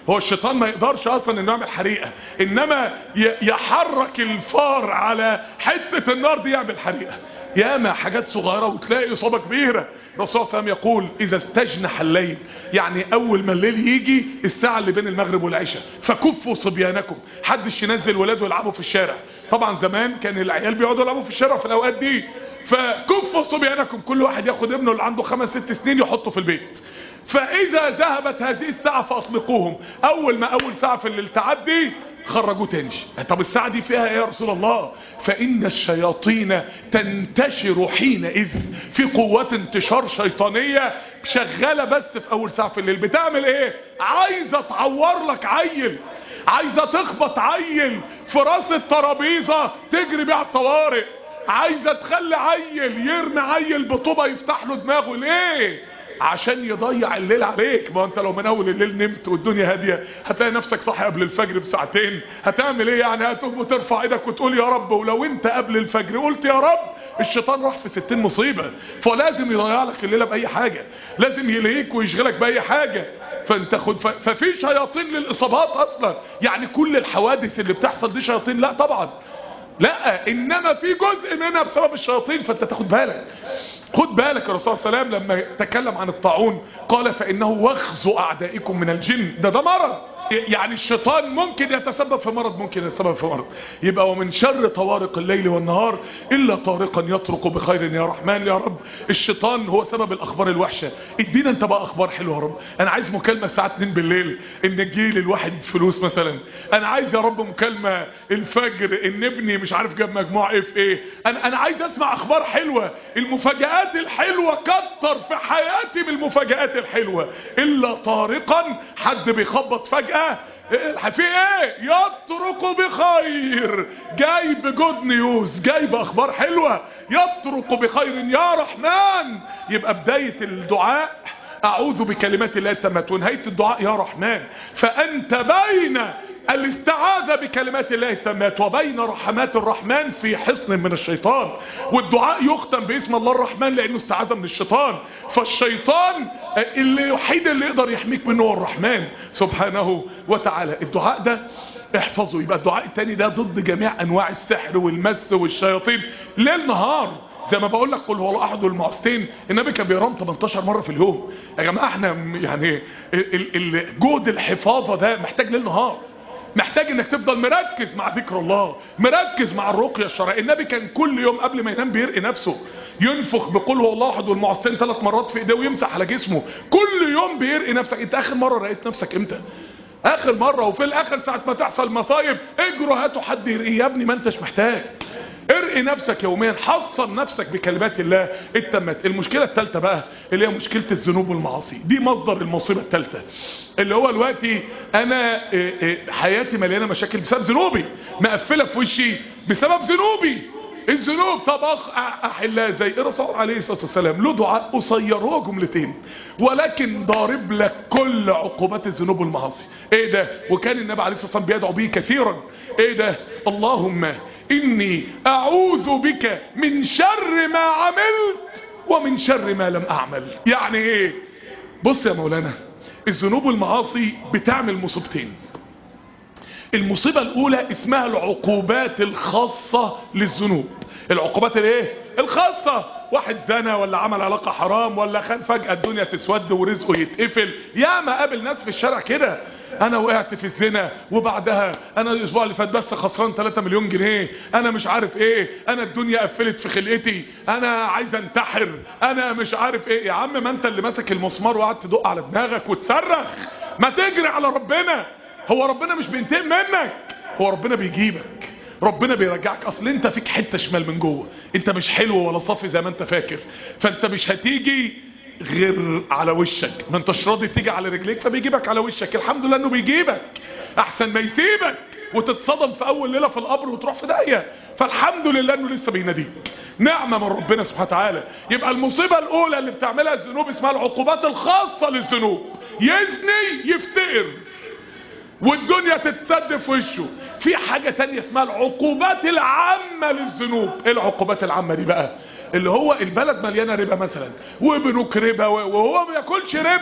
هو الشيطان ما يقدرش اصلا انه يعمل حريقة انما يحرك الفار على حتة النار دي يعمل حريقة ياما حاجات صغيرة وتلاقي اصابة كبيرة الرسول صلى الله عليه وسلم يقول اذا استجنح الليل يعني اول ما الليل يجي الساعة اللي بين المغرب والعشاء فكفوا صبيانكم حدش ينزل ولاده يلعبوا في الشارع طبعا زمان كان العيال بيقعدوا يلعبوا في الشارع في الاوقات دي فكفوا صبيانكم كل واحد ياخد ابنه اللي عنده خمس ست سنين يحطه في البيت فاذا ذهبت هذه الساعة فاطلقوهم اول ما اول ساعة في الليل تعدي خرجوه تاني طب الساعة دي فيها ايه يا رسول الله فإن الشياطين تنتشر حينئذ في قوات انتشار شيطانية شغالة بس في أول ساعة في الليل بتعمل ايه عايزة تعور لك عيل عايزة تخبط عيل في راس الترابيزة تجري بيها الطوارئ عايزة تخلي عيل يرمي عيل بطوبة يفتح له دماغه ليه عشان يضيع الليل عليك ما انت لو من اول الليل نمت والدنيا هاديه هتلاقي نفسك صاحي قبل الفجر بساعتين هتعمل ايه يعني هتقوم وترفع ايدك وتقول يا رب ولو انت قبل الفجر قلت يا رب الشيطان راح في ستين مصيبه فلازم يضيع لك الليله باي حاجه لازم يلهيك ويشغلك باي حاجه فانت خد ف... ففي شياطين للاصابات اصلا يعني كل الحوادث اللي بتحصل دي شياطين لا طبعا لا انما في جزء منها بسبب الشياطين فانت تاخد بالك خد بالك الرسول صلى الله عليه وسلم لما تكلم عن الطاعون قال فانه وخز اعدائكم من الجن ده ده مرض يعني الشيطان ممكن يتسبب في مرض ممكن يتسبب في مرض يبقى ومن شر طوارق الليل والنهار إلا طارقا يطرق بخير يا رحمن يا رب الشيطان هو سبب الأخبار الوحشة ادينا انت بقى أخبار حلوة يا رب أنا عايز مكالمة الساعة 2 بالليل إن تجيلي الواحد فلوس مثلا أنا عايز يا رب مكالمة الفجر إن ابني مش عارف جاب مجموع ايه في ايه أنا, أنا عايز أسمع أخبار حلوة المفاجآت الحلوة كتر في حياتي بالمفاجآت الحلوة إلا طارقا حد بيخبط فجأة في ايه يطرق بخير جايب جود نيوز جايب اخبار حلوة يطرق بخير يا رحمن يبقى بداية الدعاء اعوذ بكلمات الله التامات ونهايه الدعاء يا رحمن فانت بين الاستعاذة بكلمات الله التامات وبين رحمات الرحمن في حصن من الشيطان والدعاء يختم باسم الله الرحمن لانه استعاذة من الشيطان فالشيطان اللي الوحيد اللي يقدر يحميك منه هو الرحمن سبحانه وتعالى الدعاء ده احفظوا يبقى الدعاء التاني ده ضد جميع انواع السحر والمس والشياطين ليل نهار زي ما بقول لك قل هو الله احد والمعصتين النبي كان بيرام 18 مره في اليوم يا جماعه احنا يعني جهد الحفاظه ده محتاج ليل نهار محتاج انك تفضل مركز مع ذكر الله مركز مع الرقية الشرعية النبي كان كل يوم قبل ما ينام بيرقي نفسه ينفخ بقول هو الله احد والمعصين ثلاث مرات في ايديه ويمسح على جسمه كل يوم بيرقي نفسك انت اخر مرة رأيت نفسك امتى اخر مرة وفي الاخر ساعة ما تحصل مصايب اجروا هاتوا حد يرقيه يا ابني ما انتش محتاج ارقي نفسك يوميا حصن نفسك بكلمات الله التمت المشكلة الثالثة بقى اللي هي مشكلة الذنوب والمعاصي دي مصدر المصيبة الثالثة اللي هو دلوقتي انا حياتي مليانة مشاكل بسبب ذنوبي مقفلة في وشي بسبب ذنوبي الذنوب طب احلها زي الرسول عليه الصلاه والسلام له دعاء قصير هو جملتين ولكن ضارب لك كل عقوبات الذنوب والمعاصي ايه ده وكان النبي عليه الصلاه والسلام بيدعو به كثيرا ايه ده اللهم اني اعوذ بك من شر ما عملت ومن شر ما لم اعمل يعني ايه بص يا مولانا الذنوب والمعاصي بتعمل مصيبتين المصيبة الاولى اسمها العقوبات الخاصة للذنوب العقوبات الايه الخاصة واحد زنى ولا عمل علاقة حرام ولا خان فجأة الدنيا تسود ورزقه يتقفل يا ما قابل ناس في الشارع كده انا وقعت في الزنا وبعدها انا الاسبوع اللي فات بس خسران 3 مليون جنيه انا مش عارف ايه انا الدنيا قفلت في خلقتي انا عايز انتحر انا مش عارف ايه يا عم ما انت اللي ماسك المسمار وقعدت تدق على دماغك وتصرخ ما تجري على ربنا هو ربنا مش بينتقم منك هو ربنا بيجيبك ربنا بيرجعك اصل انت فيك حتة شمال من جوه انت مش حلو ولا صافي زي ما انت فاكر فانت مش هتيجي غير على وشك ما انتش راضي تيجي على رجليك فبيجيبك على وشك الحمد لله انه بيجيبك احسن ما يسيبك وتتصدم في اول ليلة في القبر وتروح في داهية فالحمد لله انه لسه بيناديك نعمة من ربنا سبحانه وتعالى يبقى المصيبة الاولى اللي بتعملها الذنوب اسمها العقوبات الخاصة للذنوب يزني يفتقر والدنيا تتسد في وشه في حاجة تانية اسمها العقوبات العامة للذنوب ايه العقوبات العامة دي بقى اللي هو البلد مليانة ربا مثلا وبنوك ربا وهو ما بياكلش ربا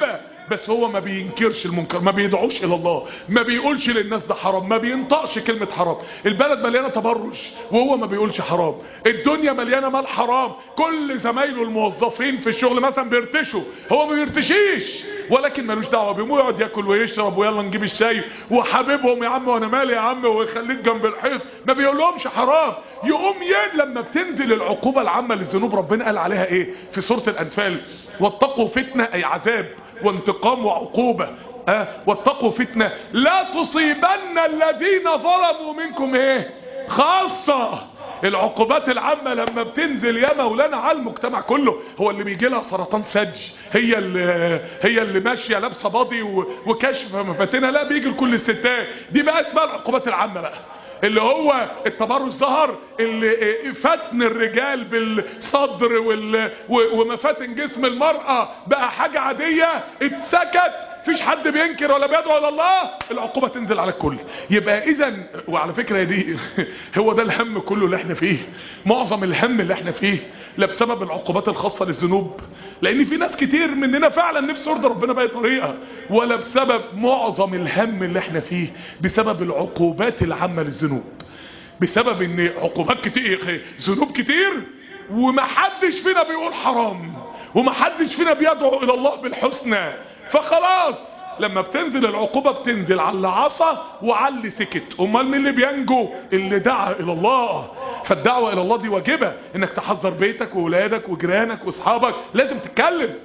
بس هو ما بينكرش المنكر ما بيدعوش الى الله ما بيقولش للناس ده حرام ما بينطقش كلمة حرام البلد مليانة تبرج وهو ما بيقولش حرام الدنيا مليانة مال حرام كل زمايله الموظفين في الشغل مثلا بيرتشوا هو ما بيرتشيش ولكن ملوش دعوه بيهم يقعد ياكل ويشرب ويلا نجيب الشاي وحبيبهم يا عم وانا مالي يا عم ويخليك جنب الحيط ما بيقولهمش حرام يقوم ين لما بتنزل العقوبه العامه للذنوب ربنا قال عليها ايه في سوره الانفال واتقوا فتنه اي عذاب وانتقام وعقوبه أه واتقوا فتنه لا تصيبن الذين ظلموا منكم ايه خاصه العقوبات العامة لما بتنزل يا مولانا على المجتمع كله هو اللي بيجي لها سرطان ثدي هي اللي هي اللي ماشيه لابسه باضي وكشف مفاتنها لا بيجي لكل الستات دي بقى اسمها العقوبات العامة بقى اللي هو التبرج ظهر اللي فتن الرجال بالصدر وال... ومفاتن جسم المرأة بقى حاجة عادية اتسكت فيش حد بينكر ولا بيدعو الى الله العقوبة تنزل على الكل يبقى اذا وعلى فكرة دي هو ده الهم كله اللي احنا فيه معظم الهم اللي احنا فيه لا بسبب العقوبات الخاصة للذنوب لان في ناس كتير مننا فعلا نفسه يرضى ربنا باي طريقة ولا بسبب معظم الهم اللي احنا فيه بسبب العقوبات العامة للذنوب بسبب ان عقوبات كتير ذنوب كتير ومحدش فينا بيقول حرام ومحدش فينا بيدعو الى الله بالحسنى فخلاص لما بتنزل العقوبة بتنزل على اللي عصى وعلى اللي سكت امال مين اللي بينجو اللي دعا الى الله فالدعوة الى الله دي واجبة انك تحذر بيتك وولادك وجيرانك واصحابك لازم تتكلم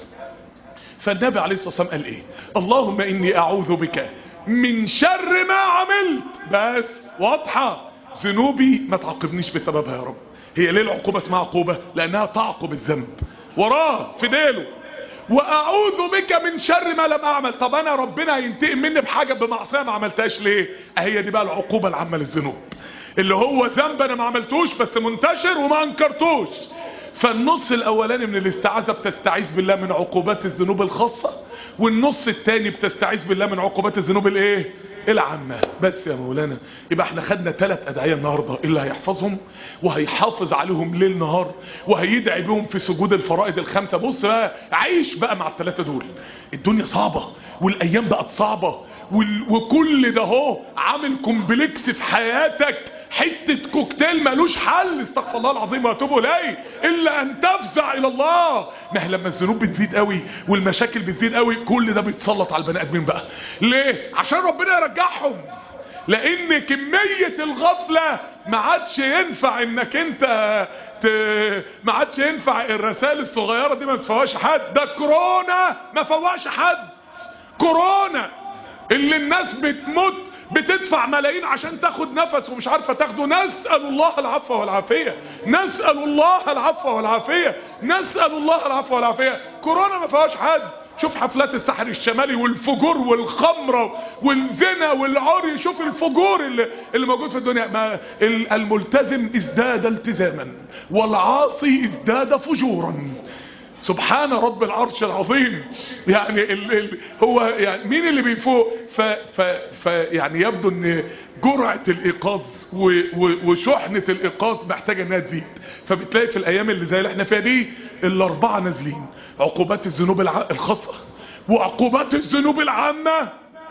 فالنبي عليه الصلاة والسلام قال ايه اللهم اني اعوذ بك من شر ما عملت بس واضحة ذنوبي ما تعاقبنيش بسببها يا رب هي ليه العقوبة اسمها عقوبة لانها تعقب الذنب وراه في ديله واعوذ بك من شر ما لم اعمل طب انا ربنا ينتقم مني بحاجة بمعصية ما عملتهاش ليه هي دي بقى العقوبة العامة للذنوب اللي هو ذنب انا ما عملتوش بس منتشر وما انكرتوش فالنص الاولاني من الاستعاذة بتستعيذ بالله من عقوبات الذنوب الخاصة والنص التاني بتستعيذ بالله من عقوبات الذنوب الايه العامة بس يا مولانا يبقى احنا خدنا ثلاث ادعية النهاردة اللي هيحفظهم وهيحافظ عليهم ليل نهار وهيدعي بهم في سجود الفرائض الخمسة بص بقى عيش بقى مع الثلاثة دول الدنيا صعبة والايام بقت صعبة وكل ده هو عامل كومبلكس في حياتك حتة كوكتيل ملوش حل استغفر الله العظيم واتوب اليه الا ان تفزع الى الله ما لما الذنوب بتزيد قوي والمشاكل بتزيد قوي كل ده بيتسلط على البني ادمين بقى ليه عشان ربنا يرجعهم لان كمية الغفلة ما عادش ينفع انك انت ت... ما عادش ينفع الرسائل الصغيرة دي ما تفواش حد ده كورونا ما فواش حد كورونا اللي الناس بتموت بتدفع ملايين عشان تاخد نفس ومش عارفة تاخده نسأل الله العفو والعافية نسأل الله العفو والعافية نسأل الله العفو والعافية كورونا ما فيهاش حد شوف حفلات الساحل الشمالي والفجور والخمرة والزنا والعري شوف الفجور اللي, اللي موجود في الدنيا ما الملتزم ازداد التزاما والعاصي ازداد فجورا سبحان رب العرش العظيم يعني ال ال هو يعني مين اللي بيفوق ف ف ف يعني يبدو ان جرعة الايقاظ وشحنة الايقاظ محتاجة انها تزيد فبتلاقي في الايام اللي زي اللي احنا فيها دي الاربعة نازلين عقوبات الذنوب الخاصة وعقوبات الذنوب العامة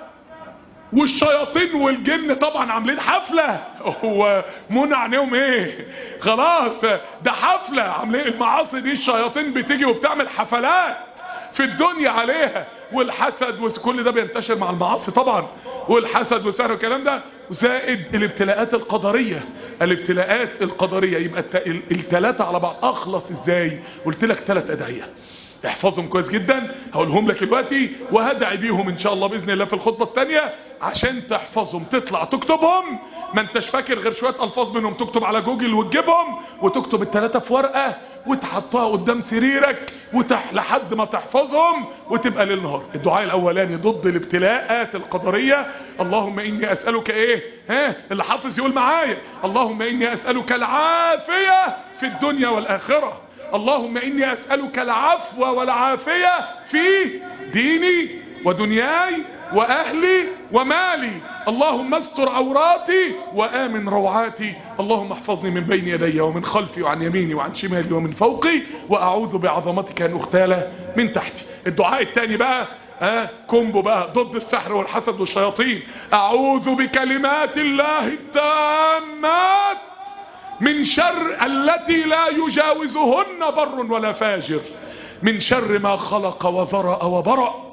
والشياطين والجن طبعا عاملين حفلة هو منع عنهم ايه خلاص ده حفلة عاملين المعاصي دي الشياطين بتيجي وبتعمل حفلات في الدنيا عليها والحسد وكل ده بينتشر مع المعاصي طبعا والحسد والسحر والكلام ده زائد الابتلاءات القدرية الابتلاءات القدرية يبقى التلاتة على بعض اخلص ازاي قلت لك ثلاث ادعية احفظهم كويس جدا هقولهم لك دلوقتي وهدعي بيهم ان شاء الله باذن الله في الخطبه الثانيه عشان تحفظهم تطلع تكتبهم ما انتش فاكر غير شويه الفاظ منهم تكتب على جوجل وتجيبهم وتكتب الثلاثه في ورقه وتحطها قدام سريرك وتح لحد ما تحفظهم وتبقى ليل نهار الدعاء الاولاني ضد الابتلاءات القدريه اللهم اني اسالك ايه ها اللي حافظ يقول معايا اللهم اني اسالك العافيه في الدنيا والاخره اللهم إني أسألك العفو والعافية في ديني ودنياي وأهلي ومالي اللهم استر عوراتي وآمن روعاتي اللهم احفظني من بين يدي ومن خلفي وعن يميني وعن شمالي ومن فوقي وأعوذ بعظمتك أن أختال من تحتي الدعاء الثاني بقى ها كومبو بقى ضد السحر والحسد والشياطين اعوذ بكلمات الله التامات من شر التي لا يجاوزهن بر ولا فاجر من شر ما خلق وذرأ وبرأ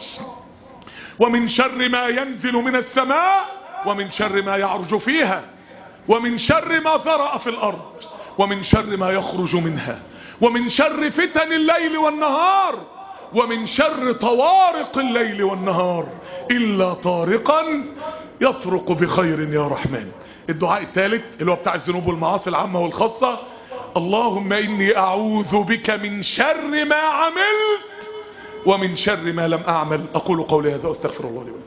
ومن شر ما ينزل من السماء ومن شر ما يعرج فيها ومن شر ما ذرأ في الأرض ومن شر ما يخرج منها ومن شر فتن الليل والنهار ومن شر طوارق الليل والنهار إلا طارقا يطرق بخير يا رحمن الدعاء الثالث اللي هو بتاع الذنوب والمعاصي العامة والخاصة اللهم إني أعوذ بك من شر ما عملت ومن شر ما لم أعمل أقول قولي هذا أستغفر الله لي ولكم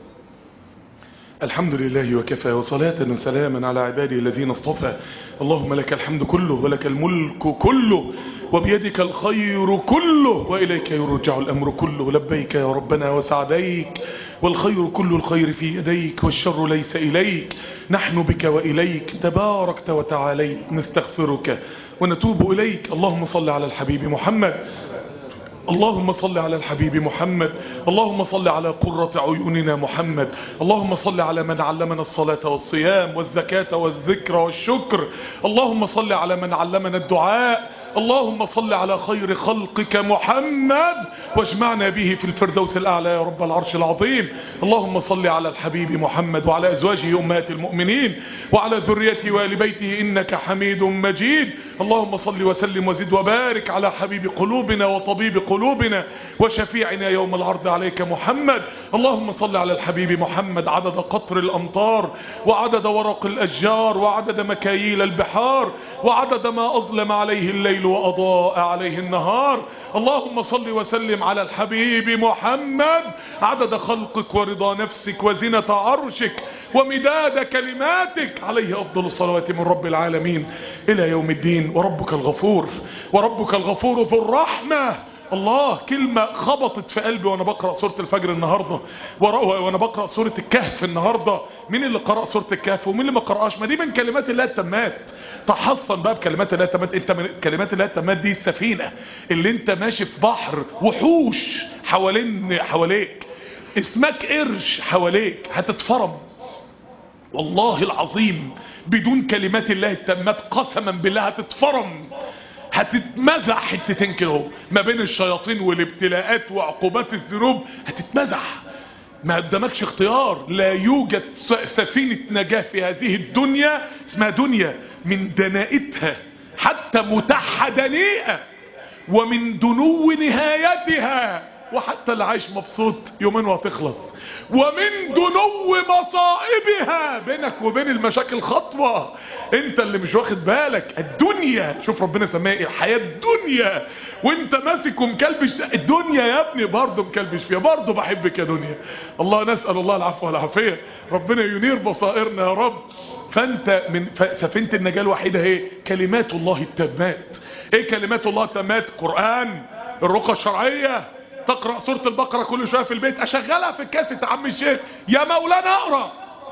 الحمد لله وكفى وصلاة وسلاما على عباده الذين اصطفى اللهم لك الحمد كله ولك الملك كله وبيدك الخير كله وإليك يرجع الأمر كله لبيك يا ربنا وسعديك والخير كل الخير في يديك والشر ليس إليك نحن بك وإليك تباركت وتعاليت نستغفرك ونتوب إليك اللهم صل على الحبيب محمد اللهم صل على الحبيب محمد اللهم صل على قرة عيوننا محمد اللهم صل على من علمنا الصلاة والصيام والزكاة والذكر والشكر اللهم صل على من علمنا الدعاء اللهم صل على خير خلقك محمد واجمعنا به في الفردوس الأعلى يا رب العرش العظيم اللهم صل على الحبيب محمد وعلى أزواجه أمهات المؤمنين وعلى ذريته وآل بيته إنك حميد مجيد اللهم صل وسلم وزد وبارك على حبيب قلوبنا وطبيب قلوبنا وشفيعنا يوم العرض عليك محمد اللهم صل على الحبيب محمد عدد قطر الأمطار وعدد ورق الأشجار وعدد مكاييل البحار وعدد ما أظلم عليه الليل وأضاء عليه النهار اللهم صل وسلم على الحبيب محمد عدد خلقك ورضا نفسك وزنة عرشك ومداد كلماتك عليه أفضل الصلوات من رب العالمين إلى يوم الدين وربك الغفور وربك الغفور ذو الرحمة الله كلمة خبطت في قلبي وانا بقرأ سورة الفجر النهاردة وانا بقرأ سورة الكهف النهاردة مين اللي قرأ سورة الكهف ومين اللي ما قرأش ما دي من كلمات الله التمات تحصن بقى بكلمات الله التمات انت من كلمات الله التمات دي السفينة اللي انت ماشي في بحر وحوش حوالين حواليك اسمك قرش حواليك هتتفرم والله العظيم بدون كلمات الله التامات قسما بالله هتتفرم هتتمزح حتتين كده ما بين الشياطين والابتلاءات وعقوبات الذنوب هتتمزح ما قدامكش اختيار لا يوجد سفينة نجاة في هذه الدنيا اسمها دنيا من دنائتها حتى متاحة دنيئة ومن دنو نهايتها وحتى اللي عايش مبسوط يومين وهتخلص ومن دنو مصائبها بينك وبين المشاكل خطوة انت اللي مش واخد بالك الدنيا شوف ربنا سماها ايه الحياة الدنيا وانت ماسك ومكلبش الدنيا يا ابني برضه مكلبش فيها برضه بحبك يا دنيا الله نسأل الله العفو والعافية ربنا ينير بصائرنا يا رب فانت من سفينة النجاة الوحيدة ايه كلمات الله التامات ايه كلمات الله التامات قرآن الرقى الشرعية تقرأ سورة البقرة كل شوية في البيت اشغلها في الكاسة عم الشيخ يا مولانا اقرأ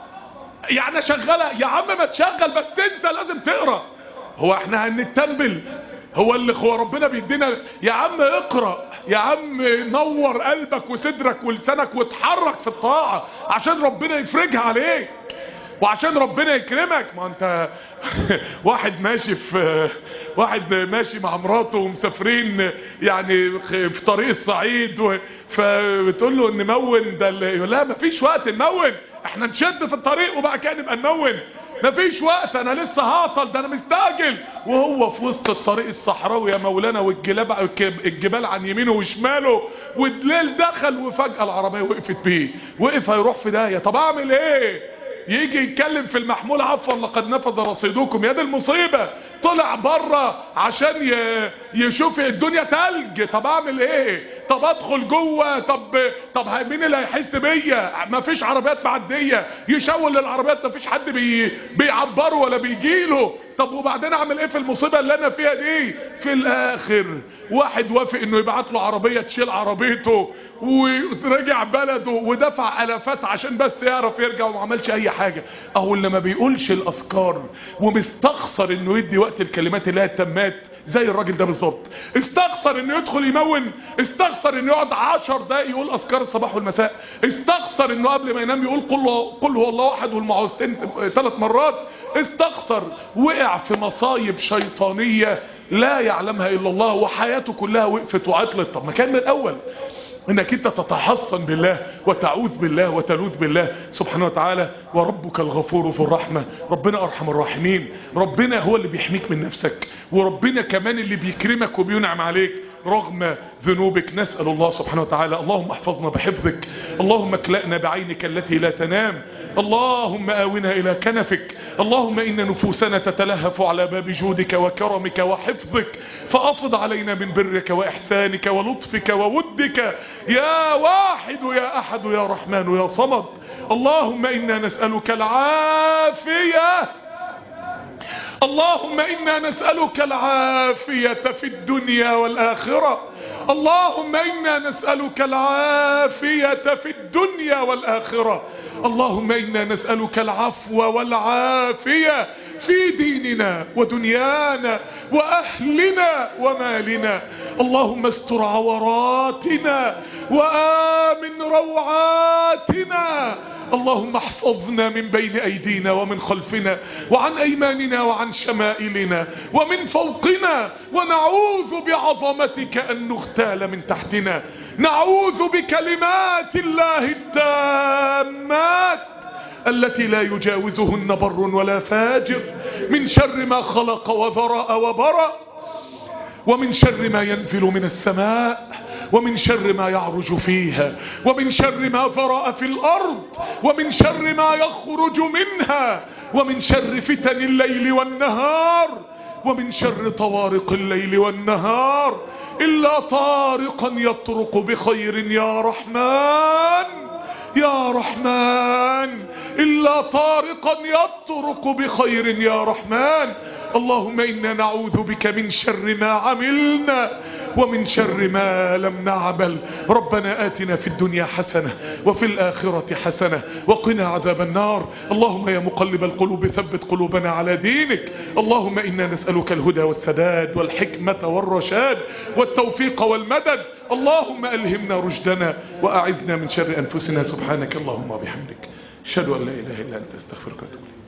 يعني اشغلها يا عم ما تشغل بس انت لازم تقرأ هو احنا هنتنبل هو اللي هو ربنا بيدينا يا عم اقرأ يا عم نور قلبك وصدرك ولسانك واتحرك في الطاعة عشان ربنا يفرجها عليك وعشان ربنا يكرمك ما انت واحد ماشي في واحد ماشي مع مراته ومسافرين يعني في طريق الصعيد و... فبتقول له نمون ده اللي... لا مفيش وقت نمون احنا نشد في الطريق وبعد كده نبقى نمون مفيش وقت انا لسه هعطل ده انا مستعجل وهو في وسط الطريق الصحراوي يا مولانا والجلاب الجبال عن يمينه وشماله والليل دخل وفجأة العربية وقفت بيه وقف هيروح في داهية طب اعمل ايه يجي يتكلم في المحمول عفوا لقد نفذ رصيدكم يا دي المصيبة طلع بره عشان ي... يشوف الدنيا تلج طب اعمل ايه طب ادخل جوه طب طب مين اللي هيحس بيا مفيش عربيات معدية يشاور للعربيات مفيش حد بي... بيعبره ولا بيجيله طب وبعدين اعمل ايه في المصيبة اللي انا فيها دي في الاخر واحد وافق انه يبعت له عربية تشيل عربيته ورجع بلده ودفع الافات عشان بس يعرف يرجع وما عملش اي حاجة اهو اللي ما بيقولش الاذكار ومستخسر انه يدي وقت الكلمات اللي هي التمات زي الراجل ده بالظبط استخسر انه يدخل يمون استخسر انه يقعد عشر دقايق يقول اذكار الصباح والمساء استخسر انه قبل ما ينام يقول قل هو, قل هو الله احد والمعوذتين ثلاث مرات استخسر وقع في مصايب شيطانية لا يعلمها الا الله وحياته كلها وقفت وعطلت طب ما كان من الاول انك انت تتحصن بالله وتعوذ بالله وتلوذ بالله سبحانه وتعالى وربك الغفور ذو الرحمة ربنا ارحم الراحمين ربنا هو اللي بيحميك من نفسك وربنا كمان اللي بيكرمك وبينعم عليك رغم ذنوبك نسأل الله سبحانه وتعالى اللهم احفظنا بحفظك اللهم اكلأنا بعينك التي لا تنام اللهم آونا إلى كنفك اللهم إن نفوسنا تتلهف على باب جودك وكرمك وحفظك فأفض علينا من برك وإحسانك ولطفك وودك يا واحد يا أحد يا رحمن يا صمد اللهم إنا نسألك العافية اللهم إنا نسألك العافية في الدنيا والآخرة اللهم إنا نسألك العافية في الدنيا والآخرة اللهم إنا نسألك العفو والعافية في ديننا ودنيانا وأهلنا ومالنا اللهم استر عوراتنا وآمن روعاتنا اللهم احفظنا من بين أيدينا ومن خلفنا وعن أيماننا وعن شمائلنا ومن فوقنا ونعوذ بعظمتك أن نغتال من تحتنا نعوذ بكلمات الله التامات التي لا يجاوزهن بر ولا فاجر من شر ما خلق وذرأ وبرأ ومن شر ما ينزل من السماء ومن شر ما يعرج فيها ومن شر ما ذرأ في الأرض ومن شر ما يخرج منها ومن شر فتن الليل والنهار ومن شر طوارق الليل والنهار إلا طارقا يطرق بخير يا رحمن يا رحمن إلا طارقا يطرق بخير يا رحمن اللهم إنا نعوذ بك من شر ما عملنا ومن شر ما لم نعمل ربنا آتنا في الدنيا حسنة وفي الآخرة حسنة وقنا عذاب النار اللهم يا مقلب القلوب ثبت قلوبنا على دينك اللهم إنا نسألك الهدى والسداد والحكمة والرشاد والتوفيق والمدد اللهم ألهمنا رشدنا وأعذنا من شر أنفسنا سبحانك اللهم وبحمدك أشهد أن لا إله إلا أنت استغفرك وأتوب إليك